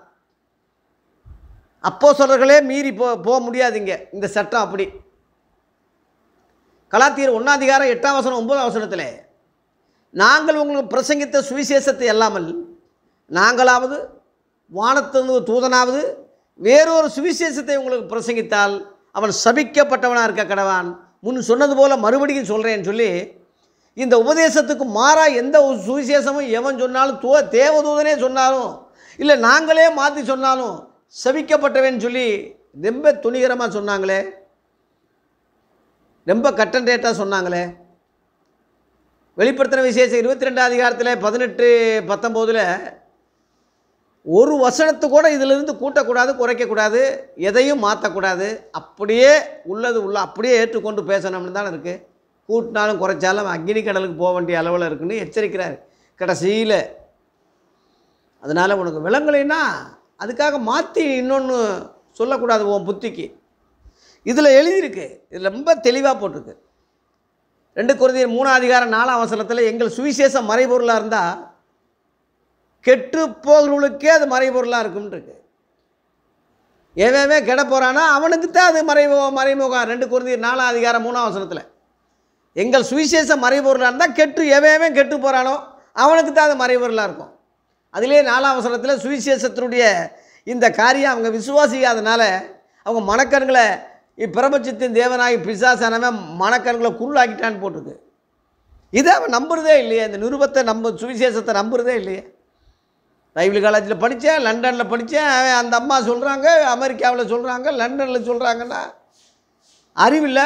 அப்போ சொல்கிறர்களே மீறி போ போக முடியாதுங்க இந்த சட்டம் அப்படி கலாத்தியர் ஒன்றாதிகாரம் எட்டாம் வசனம் ஒன்பதாம் வசனத்தில் நாங்கள் உங்களுக்கு பிரசங்கித்த சுவிசேஷத்தை அல்லாமல் நாங்களாவது வானத்திலிருந்து ஒரு தூதனாவது வேறொரு சுவிசேஷத்தை உங்களுக்கு பிரசங்கித்தால் அவன் சபிக்கப்பட்டவனாக இருக்க கடவான் முன் சொன்னது போல மறுபடியும் சொல்கிறேன்னு சொல்லி இந்த உபதேசத்துக்கு மாறா எந்த ஒரு சுவிசேஷமும் எவன் சொன்னாலும் தூ தேவதூதனே சொன்னாலும் இல்லை நாங்களே மாற்றி சொன்னாலும் சபிக்கப்பட்டவன் சொல்லி ரொம்ப துணிகரமாக சொன்னாங்களே ரொம்ப கட்டன் ரேட்டாக சொன்னாங்களே வெளிப்படுத்தின விசேஷம் இருபத்தி ரெண்டாம் அதிகாரத்தில் பதினெட்டு பத்தொம்போதில் ஒரு வசனத்து கூட இதிலிருந்து கூட்டக்கூடாது குறைக்கக்கூடாது எதையும் மாற்றக்கூடாது அப்படியே உள்ளது உள்ள அப்படியே ஏற்றுக்கொண்டு பேசணும்னு தானே இருக்குது கூட்டினாலும் குறைச்சாலும் அக்னி கடலுக்கு போக வேண்டிய அளவில் இருக்குன்னு எச்சரிக்கிறார் கடைசியில் அதனால் உனக்கு விளங்கலைன்னா அதுக்காக மாற்றி இன்னொன்று சொல்லக்கூடாது உன் புத்திக்கு இதில் எழுதியிருக்கு இதில் ரொம்ப தெளிவாக போட்டிருக்கு ரெண்டு குருதியர் மூணாம் அதிகாரம் நாலாம் அவசரத்தில் எங்கள் சுவிசேஷம் மறைபொருளாக இருந்தால் கெட்டு போகிறவங்களுக்கே அது மறைபொருளாக இருக்கும்னு இருக்கு எவன் கெட போகிறானா அவனுக்கு தான் அது மறைமு மறைமுகம் ரெண்டு குருதியர் நாலாம் அதிகாரம் மூணாம் வசனத்தில் எங்கள் சுவிசேஷம் மறைபொருளாக இருந்தால் கெட்டு எவன் கெட்டு போகிறானோ அவனுக்கு தான் அது மறைபொருளாக இருக்கும் அதிலே நாலாம் அவசரத்தில் சுவிசேஷத்தினுடைய இந்த காரியம் அவங்க விசுவாசிக்காதனால அவங்க மனக்கண்களை இப்பிரபஞ்சத்தின் தேவனாகி பிசாசானவன் மனக்கண்களை குருளாக்கிட்டான்னு போட்டிருக்கு இதை அவன் நம்புறதே இல்லையே இந்த நிருபத்தை நம்ப சுவிசேஷத்தை நம்புறதே இல்லையே பைபிள் காலேஜில் படித்தேன் லண்டனில் படித்தேன் அவன் அந்த அம்மா சொல்கிறாங்க அமெரிக்காவில் சொல்கிறாங்க லண்டனில் சொல்கிறாங்கன்னா அறிவில்லை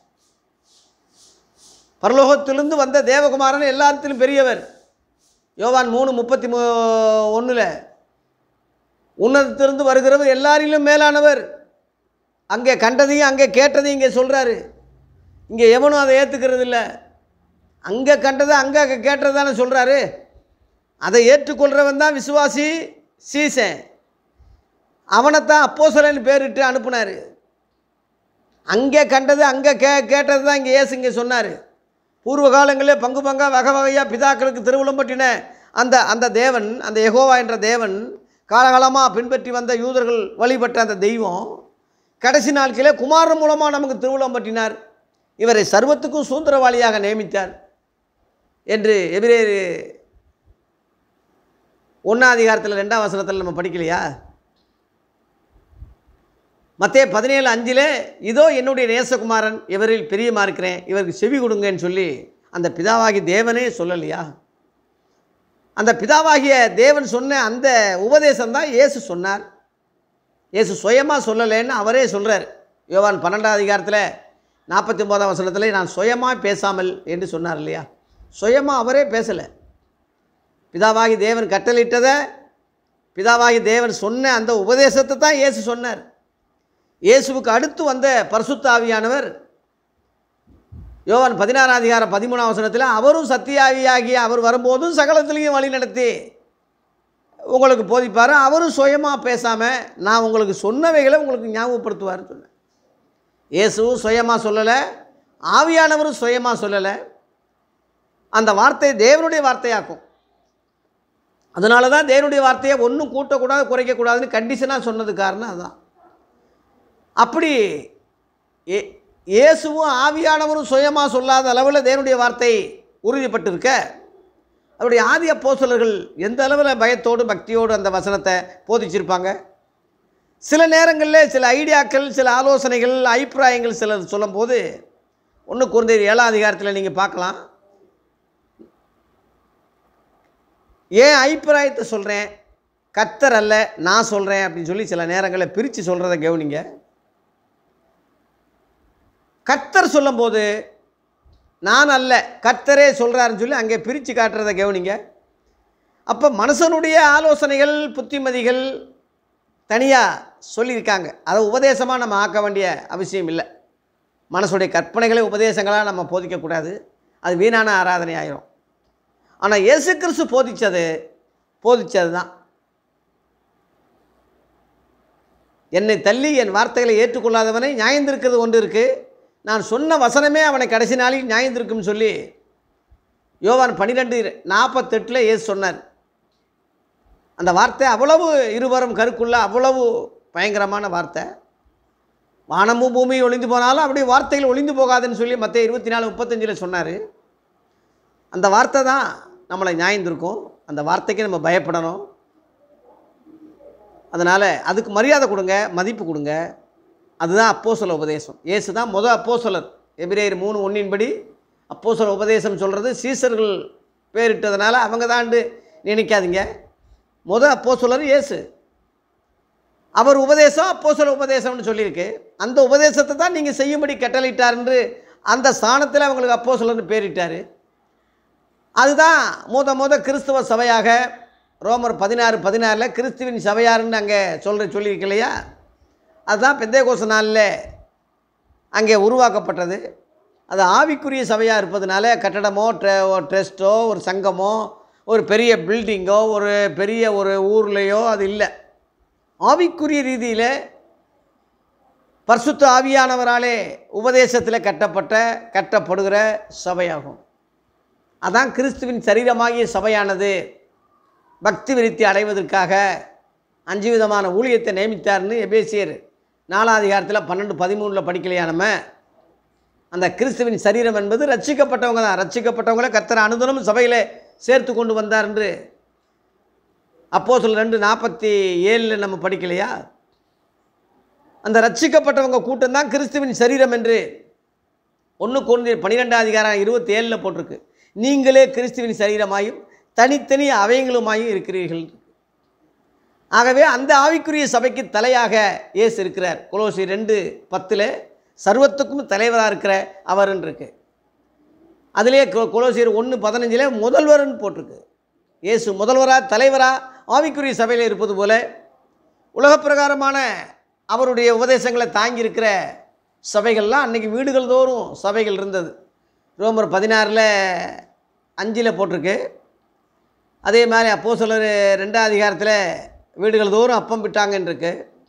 பரலோகத்திலிருந்து வந்த தேவகுமாரன் எல்லாத்திலும் பெரியவர் யோவான் மூணு முப்பத்தி மூ ஒன்றில் உன்னதத்திலிருந்து வருகிறவர் எல்லாரிலும் மேலானவர் அங்கே கண்டதையும் அங்கே கேட்டதையும் இங்கே சொல்கிறாரு இங்கே எவனும் அதை ஏற்றுக்கிறது இல்லை அங்கே கண்டதை அங்கே கேட்டது தானே சொல்கிறாரு அதை ஏற்றுக்கொள்கிறவன் தான் விசுவாசி சீசன் அவனைத்தான் அப்போஸ்தலன் பேரிட்டு அனுப்புனார் அங்கே கண்டது அங்கே கே கேட்டது தான் இங்கே இயேசு இங்கே சொன்னார் பூர்வ காலங்களிலே பங்கு பங்கா வகை வகையாக பிதாக்களுக்கு திருவுளம் பற்றின அந்த அந்த தேவன் அந்த யெகோவா என்ற தேவன் காலகாலமாக பின்பற்றி வந்த யூதர்கள் வழிபட்ட அந்த தெய்வம் கடைசி நாட்களே குமாரன் மூலமாக நமக்கு திருவுளம் பற்றினார் இவரை சர்வத்துக்கும் சுதந்திரவாளியாக நியமித்தார் என்று எபிரேயர் ஒன்றாம் அதிகாரத்தில் ரெண்டாம் வசனத்தில் நம்ம படிக்கலையா மத்தே பதினேழு அஞ்சில் இதோ என்னுடைய நேசகுமாரன் இவரில் பிரியமா இருக்கிறேன் இவருக்கு செவி கொடுங்கன்னு சொல்லி அந்த பிதாவாகி தேவனே சொல்லலையா அந்த பிதாவாகிய தேவன் சொன்ன அந்த உபதேசம் தான் இயேசு சொன்னார் இயேசு சுயமாக சொல்லலைன்னு அவரே சொல்கிறார் யோவான் பன்னெண்டாம் அதிகாரத்தில் நாற்பத்தி ஒம்போதாம் வசனத்தில் நான் சுயமாக பேசாமல் என்று சொன்னார் இல்லையா சுயமாக அவரே பேசலை பிதாவாகி தேவன் கட்டளிட்டதை பிதாவாகி தேவன் சொன்ன அந்த உபதேசத்தை தான் இயேசு சொன்னார் இயேசுவுக்கு அடுத்து வந்த பரிசுத்த ஆவியானவர் யோவான் பதினாறாம் அதிகாரம் பதிமூணாம் வசனத்தில் அவரும் சத்தியாவியாகி அவர் வரும்போதும் சகலத்திலையும் வழி நடத்தி உங்களுக்கு போதிப்பார் அவரும் சுயமாக பேசாமல் நான் உங்களுக்கு சொன்னவைகளை உங்களுக்கு ஞாபகப்படுத்துவார்னு சொன்னேன் இயேசுவும் சுயமாக சொல்லலை ஆவியானவரும் சுயமாக சொல்லலை அந்த வார்த்தை தேவனுடைய வார்த்தையாக்கும் அதனால தான் தேவனுடைய வார்த்தையை ஒன்றும் கூட்டக்கூடாது குறைக்கக்கூடாதுன்னு கண்டிஷனாக சொன்னது காரணம் அதுதான் அப்படி ஏ இயேசுவும் ஆவியானவரும் சுயமாக சொல்லாத அளவில் தேவனுடைய வார்த்தை உறுதிப்பட்டிருக்க அவருடைய ஆதி அப்போஸ்தலர்கள் எந்த அளவில் பயத்தோடு பக்தியோடு அந்த வசனத்தை போதிச்சிருப்பாங்க சில நேரங்களில் சில ஐடியாக்கள் சில ஆலோசனைகள் அபிப்பிராயங்கள் சிலர் சொல்லும்போது ஒன்று குழந்தை ஏழாம் அதிகாரத்தில் நீங்கள் பார்க்கலாம் ஏன் அபிப்பிராயத்தை சொல்கிறேன் கத்தர் அல்ல நான் சொல்கிறேன் அப்படின்னு சொல்லி சில நேரங்களில் பிரித்து சொல்கிறத கவனிங்க கத்தர் சொல்லும்போது நான் அல்ல கர்த்தரே சொல்கிறாருன்னு சொல்லி அங்கே பிரித்து காட்டுறத கவனிங்க அப்போ மனுஷனுடைய ஆலோசனைகள் புத்திமதிகள் தனியாக சொல்லியிருக்காங்க அதை உபதேசமாக நம்ம ஆக்க வேண்டிய அவசியம் இல்லை மனசுடைய கற்பனைகளை உபதேசங்களாக நம்ம போதிக்கக்கூடாது அது வீணான ஆராதனை ஆயிரும் ஆனால் இயேசு கிறிஸ்து போதித்தது போதித்தது தான் என்னை தள்ளி என் வார்த்தைகளை ஏற்றுக்கொள்ளாதவனை நியாயந்திருக்கிறது ஒன்று இருக்குது நான் சொன்ன வசனமே அவனை கடைசி நாளில் நியாயந்திருக்கும்னு சொல்லி யோவான் பன்னிரெண்டு நாற்பத்தெட்டில் இயேசு சொன்னார் அந்த வார்த்தை அவ்வளவு இருவரும் கருக்குள்ள அவ்வளவு பயங்கரமான வார்த்தை வானமும் பூமியும் ஒளிந்து போனாலும் அப்படியே வார்த்தைகள் ஒளிந்து போகாதுன்னு சொல்லி மற்ற இருபத்தி நாலு முப்பத்தஞ்சில் சொன்னார் அந்த வார்த்தை தான் நம்மளை நியாயந்திருக்கும் அந்த வார்த்தைக்கு நம்ம பயப்படணும் அதனால் அதுக்கு மரியாதை கொடுங்க மதிப்பு கொடுங்க அதுதான் அப்போஸ்தல உபதேசம் இயேசு தான் முத அப்போஸ்தலர் எபிரேயர் மூணு ஒன்றின்படி அப்போஸ்தல உபதேசம் சொல்கிறது சீசர்கள் பேரிட்டதுனால அவங்க தாண்டு நினைக்காதீங்க முத அப்போஸ்தலர் இயேசு அவர் உபதேசம் அப்போஸ்தல உபதேசம்னு சொல்லியிருக்கு அந்த உபதேசத்தை தான் நீங்கள் செய்யும்படி கட்டளையிட்டார் என்று அந்த ஸ்தானத்தில் அவங்களுக்கு அப்போஸ்தலர்னு பேரிட்டார் அதுதான் முத முத கிறிஸ்துவ சபையாக ரோமர் பதினாறு பதினாறில் கிறிஸ்துவின் சபையாருன்னு அங்கே சொல்கிற சொல்லியிருக்கு இல்லையா அதுதான் பெந்தேகோச நாளில் அங்கே உருவாக்கப்பட்டது அது ஆவிக்குரிய சபையாக இருப்பதனால கட்டடமோ ட்ரெ ஒரு ட்ரெஸ்ட்டோ ஒரு சங்கமோ ஒரு பெரிய பில்டிங்கோ ஒரு பெரிய ஒரு ஊர்லேயோ அது இல்லை ஆவிக்குரிய ரீதியில் பரிசுத்த ஆவியானவராலே உபதேசத்தில் கட்டப்பட்ட கட்டப்படுகிற சபையாகும் அதான் கிறிஸ்துவின் சரீரமாகிய சபையானது பக்தி விருத்தி அடைவதற்காக அஞ்சு விதமான ஊழியத்தை நியமித்தார்னு எபேசியர் நாலாம் அதிகாரத்தில் பன்னெண்டு பதிமூணில் படிக்கலையா நம்ம அந்த கிறிஸ்துவின் சரீரம் என்பது ரட்சிக்கப்பட்டவங்க தான் ரட்சிக்கப்பட்டவங்கள கர்த்தர் அனுதினமும் சபையில் சேர்த்து கொண்டு வந்தார் என்று அப்போ சொல்ல ரெண்டு நாற்பத்தி ஏழில் நம்ம படிக்கலையா அந்த ரட்சிக்கப்பட்டவங்க கூட்டம் தான் கிறிஸ்துவின் சரீரம் என்று ஒன்று கொண்டு பன்னிரெண்டாம் அதிகாரம் இருபத்தி ஏழில் போட்டிருக்கு நீங்களே கிறிஸ்துவின் சரீரமாயும் தனித்தனி அவயங்களுமாயும் இருக்கிறீர்கள் ஆகவே அந்த ஆவிக்குரிய சபைக்கு தலையாக இயேசு இருக்கிறார் கொலோசி ரெண்டு பத்தில் சர்வத்துக்கும் தலைவராக இருக்கிற அவர்ன்னு இருக்கு அதிலே கொ- கொலோசியர் ஒன்று பதினஞ்சில் முதல்வர்னு போட்டிருக்கு இயேசு முதல்வராக தலைவராக ஆவிக்குரிய சபையில் இருப்பது போல உலகப் பிரகாரமான அவருடைய உபதேசங்களை தாங்கியிருக்கிற சபைகள்லாம் அன்றைக்கி வீடுகள் தோறும் சபைகள் இருந்தது ரோமர் பதினாறில் அஞ்சில் போட்டிருக்கு அதே மாதிரி அப்போ சிலர் ரெண்டாம் அதிகாரத்தில் வீடுகள் தோறும் அப்பம் விட்டாங்கன்னு இருக்கு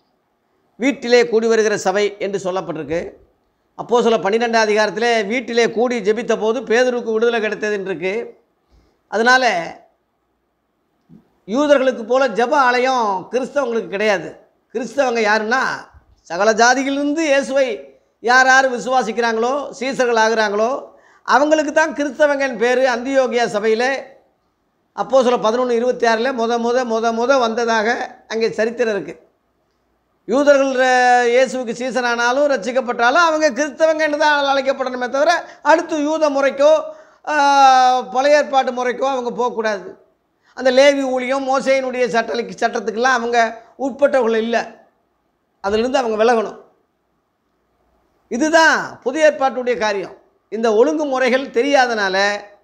வீட்டிலே கூடி வருகிற சபை என்று சொல்லப்பட்டிருக்கு அப்போ சொல்ல பன்னிரெண்டாம் அதிகாரத்திலே வீட்டிலே கூடி ஜெபித்த போது பேதருக்கு விடுதலை கிடைத்ததுன்னு இருக்கு அதனால் யூதர்களுக்கு போல ஜெப ஆலயம் கிறிஸ்தவங்களுக்கு கிடையாது கிறிஸ்தவங்க யாருன்னா சகல ஜாதிகளிலிருந்து இயேசுவை யார் யார் விசுவாசிக்கிறாங்களோ சீசர்கள் ஆகுறாங்களோ அவங்களுக்கு தான் கிறிஸ்தவங்கன் பேர் அந்தியோகியா சபையில் அப்போ சொல்ல பதினொன்று இருபத்தி ஆறில் முத முத முத முத வந்ததாக அங்கே சரித்திரம் இருக்குது யூதர்கள் ர- இயேசுவுக்கு சீசனானாலும் ரட்சிக்கப்பட்டாலும் அவங்க கிறிஸ்தவங்கன்னு தான் அழைக்கப்படணுமே தவிர அடுத்து யூத முறைக்கோ ஆஹ், பழைய ஏற்பாட்டு முறைக்கோ அவங்க போகக்கூடாது அந்த லேவி ஊழியம் மோசையினுடைய சட்டலைக்கு சட்டத்துக்கெல்லாம் அவங்க உட்பட்டவர்கள் இல்லை அதிலிருந்து அவங்க விலகணும் இதுதான் புதிய ஏற்பாட்டுடைய காரியம் இந்த ஒழுங்குமுறைகள் தெரியாதனால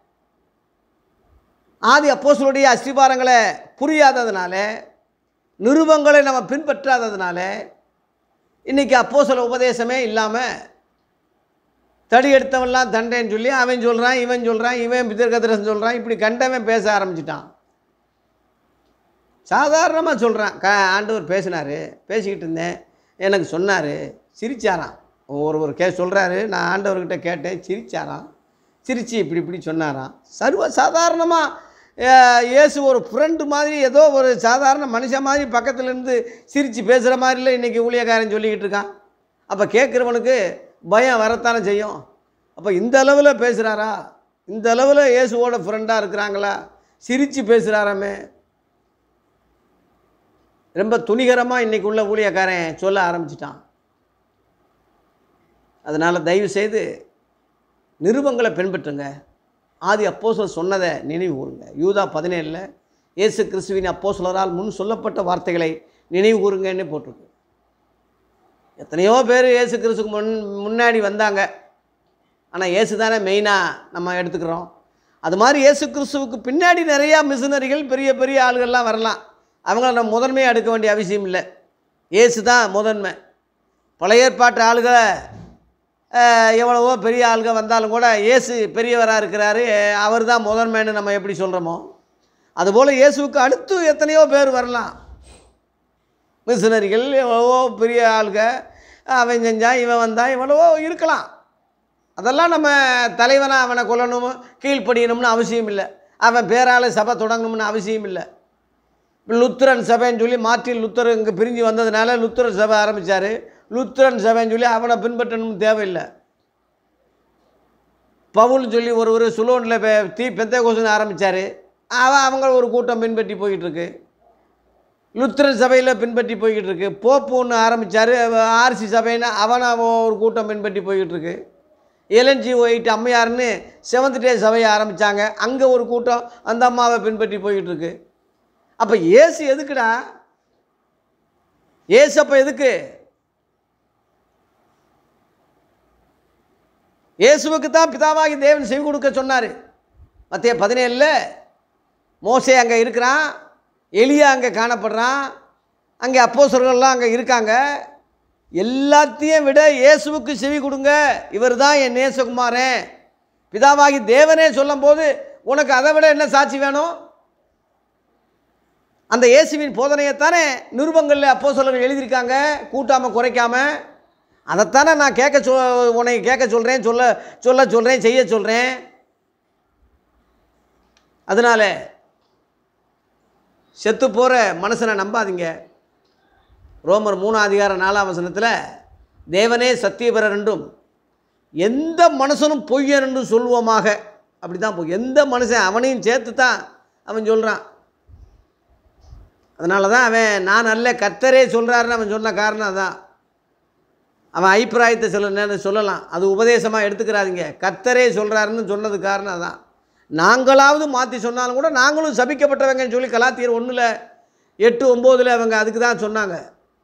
ஆதி அப்போஸ்தலருடைய அஸ்திபாரங்களை புரியாததுனால நிருபங்களை நம்ம பின்பற்றாததுனால இன்றைக்கி அப்போஸ்தல உபதேசமே இல்லாமல் தடி எடுத்தவன்லாம் தண்டேன்னு சொல்லி அவன் சொல்கிறான் இவன் சொல்கிறான் இவன் பிதர்கதிரசன் சொல்கிறான் இப்படி கண்டவன் பேச ஆரம்பிச்சிட்டான் சாதாரணமாக சொல்கிறான் க ஆண்டவர் பேசினார் பேசிக்கிட்டு இருந்தேன் எனக்கு சொன்னார் சிரிச்சாராம் ஒரு ஒரு கே சொல்கிறாரு நான் ஆண்டவர்கிட்ட கேட்டேன் சிரிச்சாராம் சிரித்து இப்படி இப்படி சொன்னாராம் சர்வ சாதாரணமாக இயேசு ஒரு ஃப்ரெண்டு மாதிரி ஏதோ ஒரு சாதாரண மனுஷன் மாதிரி பக்கத்துல இருந்து சிரித்து பேசுகிற மாதிரில இன்றைக்கி ஊழியக்காரன் சொல்லிக்கிட்டு இருக்கான் அப்போ கேட்குறவனுக்கு பயம் வரத்தானே செய்யும் அப்போ இந்த அளவில் பேசுகிறாரா இந்த அளவில் இயேசுவோட ஃப்ரெண்டாக இருக்கிறாங்களா சிரித்து பேசுகிறாராமே ரொம்ப துணிகரமாக இன்றைக்கி உள்ள ஊழியக்காரன் சொல்ல ஆரம்பிச்சிட்டான் அதனால் தயவு செய்து நிருபங்களை பின்பற்றுங்க ஆதி அப்போஸ்தலர் சொன்னதை நினைவு கூறுங்க யூதா பதினேழில் இயேசு கிறிஸ்துவின் அப்போஸ்தலரால் முன் சொல்லப்பட்ட வார்த்தைகளை நினைவு கூறுங்கன்னு போட்டிருக்கு எத்தனையோ பேர் இயேசு கிறிஸ்துக்கு முன் முன்னாடி வந்தாங்க ஆனால் இயேசு தானே மெயினாக நம்ம எடுத்துக்கிறோம் அது மாதிரி இயேசு கிறிஸ்துவுக்கு பின்னாடி நிறையா மிஷினரிகள் பெரிய பெரிய ஆளுகள்லாம் வரலாம் அவங்கள நம்ம முதன்மையாக எடுக்க வேண்டிய அவசியம் இல்லை இயேசு தான் முதன்மை பழைய ஏற்பாட்டு ஆளுகளை அஹ், எவ்வளவோ பெரிய ஆளுங்க வந்தாலும் கூட இயேசு பெரியவராக இருக்கிறாரு அவர் தான் முதன்மைன்னு நம்ம எப்படி சொல்கிறோமோ அதுபோல் இயேசுவுக்கு அடுத்து எத்தனையோ பேர் வரலாம் மிஷினரிகள் எவ்வளவோ பெரிய ஆளுங்க அவன் செஞ்சான் இவன் வந்தான் எவ்வளவோ இருக்கலாம் அதெல்லாம் நம்ம தலைவனை அவனை கொல்லணும் கீழ்ப்படியணும்னு அவசியம் இல்லை அவன் பேரால் சபை தொடங்கணும்னு அவசியம் இல்லை லுத்திரன் சபைன்னு சொல்லி மார்ட்டின் லுத்தர் இங்கே பிரிஞ்சு வந்ததுனால லுத்திரன் சபை ஆரம்பித்தார் லுத்திரன் சபைன்னு சொல்லி அவனை பின்பற்றணும்னு தேவையில்லை பவுல்னு சொல்லி ஒரு ஒரு சுலோனில் தீ பெந்த கோசன் ஆரம்பித்தார் அவன் அவங்க ஒரு கூட்டம் பின்பற்றி போய்கிட்டு இருக்கு லுத்திரன் சபையில் பின்பற்றி போய்கிட்டு இருக்கு போப்பு ஒன்று ஆரம்பித்தார் ஆர்சி சபைன்னு அவனை அவன் ஒரு கூட்டம் பின்பற்றி போய்கிட்டு இருக்கு எல்என்ஜி ஒயிட் அம்மையார்னு செவன்த் டே சபையை ஆரம்பித்தாங்க அங்கே ஒரு கூட்டம் அந்த அம்மாவை பின்பற்றி போய்கிட்டு இருக்கு அப்போ ஏசு எதுக்குடா ஏசு அப்போ எதுக்கு இயேசுவுக்கு தான் பிதாவாகி தேவன் செவி கொடுக்க சொன்னார் மத்திய பதினேழில் மோசே அங்கே இருக்கிறான் எலியா அங்கே காணப்படுறான் அங்கே அப்போஸ்தலர்கள்லாம் அங்கே இருக்காங்க எல்லாத்தையும் விட இயேசுவுக்கு செவி கொடுங்க இவர் தான் என் நேசகுமாரன் பிதாவாகி தேவனே சொல்லும்போது உனக்கு அதை விட என்ன சாட்சி வேணும் அந்த இயேசுவின் போதனையைத்தானே நிருபங்களில் அப்போ எழுதியிருக்காங்க கூட்டாமல் குறைக்காம அதைத்தானே நான் கேட்க சொ உன்னை கேட்க சொல்கிறேன் சொல்ல சொல்ல சொல்கிறேன் செய்ய சொல்கிறேன் அதனால் செத்து போகிற மனுஷனை நம்பாதீங்க ரோமர் மூணாம் அதிகாரம் நாலாம் வசனத்தில் தேவனே சத்தியபரர் என்றும் எந்த மனுஷனும் பொய்யன் என்று சொல்வோமாக அப்படி தான் போய் எந்த மனுஷன் அவனையும் சேர்த்து தான் அவன் சொல்கிறான் அதனால தான் அவன் நான் நல்ல கத்தரே சொல்கிறாருன்னு அவன் சொன்ன காரணம் அதான் அவன் அபிப்பிராயத்தை சொல்ல நேரம் சொல்லலாம் அது உபதேசமாக எடுத்துக்கிறாதீங்க கத்தரே சொல்கிறாருன்னு சொன்னது காரணம் அதான் நாங்களாவது மாற்றி சொன்னாலும் கூட நாங்களும் சபிக்கப்பட்டவங்கன்னு சொல்லி கலாத்தியர் ஒன்றில் எட்டு ஒம்போதில் அவங்க அதுக்கு தான் சொன்னாங்க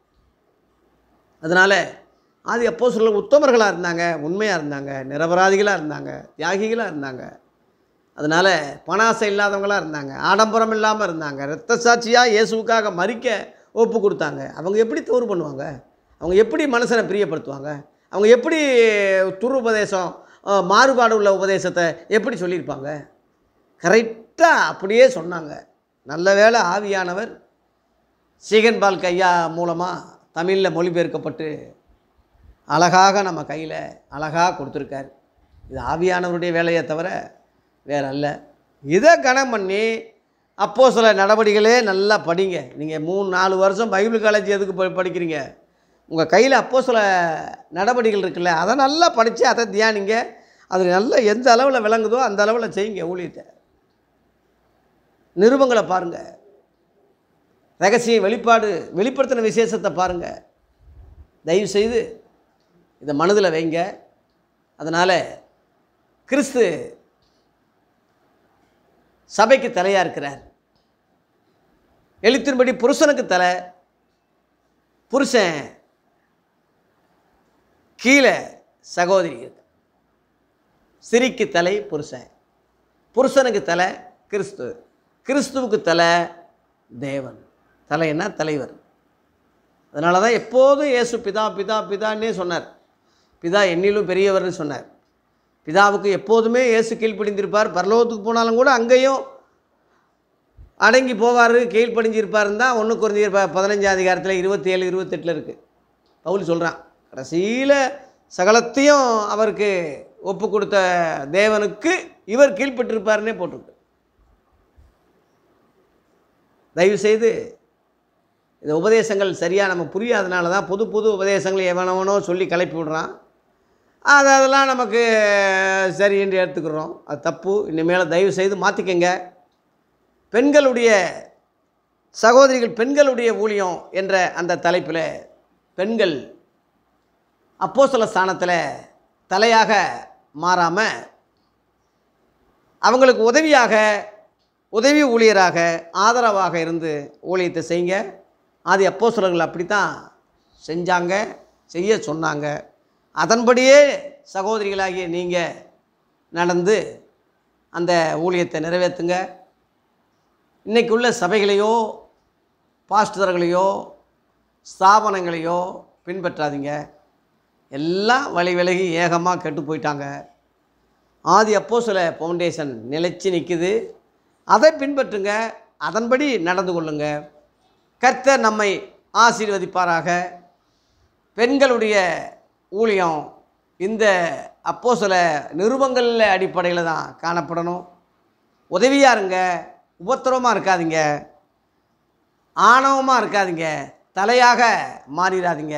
அதனால் ஆதி அப்போ சொல்ல உத்தமர்களாக இருந்தாங்க உண்மையாக இருந்தாங்க நிரபராதிகளாக இருந்தாங்க தியாகிகளாக இருந்தாங்க அதனால் பணாசை இல்லாதவங்களாக இருந்தாங்க ஆடம்பரம் இல்லாமல் இருந்தாங்க இரத்த சாட்சியாக இயேசுவுக்காக மறிக்க ஒப்பு கொடுத்தாங்க அவங்க எப்படி தவறு பண்ணுவாங்க அவங்க எப்படி மனுஷனை பிரியப்படுத்துவாங்க அவங்க எப்படி துருபதேசம் அஹ், மாறுபாடு உள்ள உபதேசத்தை எப்படி சொல்லியிருப்பாங்க கரெக்டாக அப்படியே சொன்னாங்க நல்ல வேளை ஆவியானவர் சீகன் பால் கையா மூலமாக தமிழில் மொழிபெயர்க்கப்பட்டு அழகாக நம்ம கையில் அழகாக கொடுத்துருக்காரு இது ஆவியானவருடைய வேலையை தவிர வேற அல்ல இதை கணம் பண்ணி அப்போ சில நடவடிக்கைகளே நல்லா படிங்க நீங்கள் மூணு நாலு வருஷம் பைபிள் காலேஜ் எதுக்கு ப- படிக்கிறீங்க உங்கள் கையில் அப்போ சில நடவடிக்கைகள் இருக்குல்ல அதை நல்லா படித்து அதை தியானிங்க அது நல்லா எந்த அளவில் விளங்குதோ அந்த அளவில் செய்யுங்க ஊழியத்தை நிருபங்களை பாருங்கள் ரகசிய வெளிப்பாடு வெளிப்படுத்தின விசேஷத்தை பாருங்கள் தயவு செய்து இதை மனதில் வைங்க அதனால் கிறிஸ்து சபைக்கு தலையாக இருக்கிறார் எழுத்தின்படி புருஷனுக்கு தலை புருஷன் கீழே சகோதரி இருக்கு ஸ்திரீக்கு தலை புருஷன் புருஷனுக்கு தலை கிறிஸ்து கிறிஸ்துவுக்கு தலை தேவன் தலைன்னா தலைவர் அதனால தான் எப்போதும் இயேசு பிதா பிதா பிதான்னே சொன்னார் பிதா என்னிலும் பெரியவர்னு சொன்னார் பிதாவுக்கு எப்போதுமே இயேசு கீழ்ப்படிந்திருப்பார் பரலோகத்துக்கு போனாலும் கூட அங்கேயும் அடங்கி போவார் கீழ்ப்படிஞ்சிருப்பாருன்னு தான் ஒன்று குறைஞ்சிருப்பார் பதினஞ்சாம் அதிகாரத்தில் இருபத்தி ஏழு இருபத்தெட்டில் இருக்குது பவுல் சொல்கிறான் கடைசியில் சகலத்தையும் அவருக்கு ஒப்பு கொடுத்த தேவனுக்கு இவர் கீழ்ப்பட்டிருப்பாருன்னே போட்டிருக்கு தயவுசெய்து இந்த உபதேசங்கள் சரியாக நம்ம புரியாதனால தான் புது புது உபதேசங்களை எவனவனோ சொல்லி கிளப்பி விடுறான் அது அதெல்லாம் நமக்கு சரி என்று எடுத்துக்கிறோம் அது தப்பு இனிமேல் தயவு செய்து மாற்றிக்கங்க பெண்களுடைய சகோதரிகள் பெண்களுடைய ஊழியம் என்ற அந்த தலைப்பில் பெண்கள் அப்போ சில ஸ்தானத்தில் தலையாக மாறாமல் அவங்களுக்கு உதவியாக உதவி ஊழியராக ஆதரவாக இருந்து ஊழியத்தை செய்யுங்க ஆதி அப்போஸ்தலர்கள் அப்படி தான் செஞ்சாங்க செய்ய சொன்னாங்க அதன்படியே சகோதரிகளாகிய நீங்கள் நடந்து அந்த ஊழியத்தை நிறைவேற்றுங்க இன்றைக்கு உள்ள சபைகளையோ பாஸ்டர்களையோ ஸ்தாபனங்களையோ பின்பற்றாதீங்க எல்லாம் வழி விலகி ஏகமாக கெட்டு போயிட்டாங்க ஆதி அப்போ சில ஃபவுண்டேஷன் நிலைச்சு நிற்குது அதை பின்பற்றுங்க அதன்படி நடந்து கொள்ளுங்க கர்த்தர் நம்மை ஆசீர்வதிப்பாராக பெண்களுடைய ஊழியம் இந்த அப்போ சில நிருபங்களில் அடிப்படையில் தான் காணப்படணும் உதவியாக இருங்க உபத்திரவமாக இருக்காதீங்க ஆணவமாக இருக்காதீங்க தலையாக மாறிடாதீங்க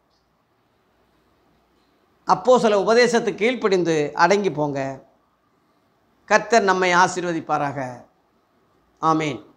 அப்போ சில உபதேசத்துக்கு கீழ்ப்படிந்து அடங்கி போங்க கர்த்தர் நம்மை ஆசீர்வதிப்பாராக ஆமேன்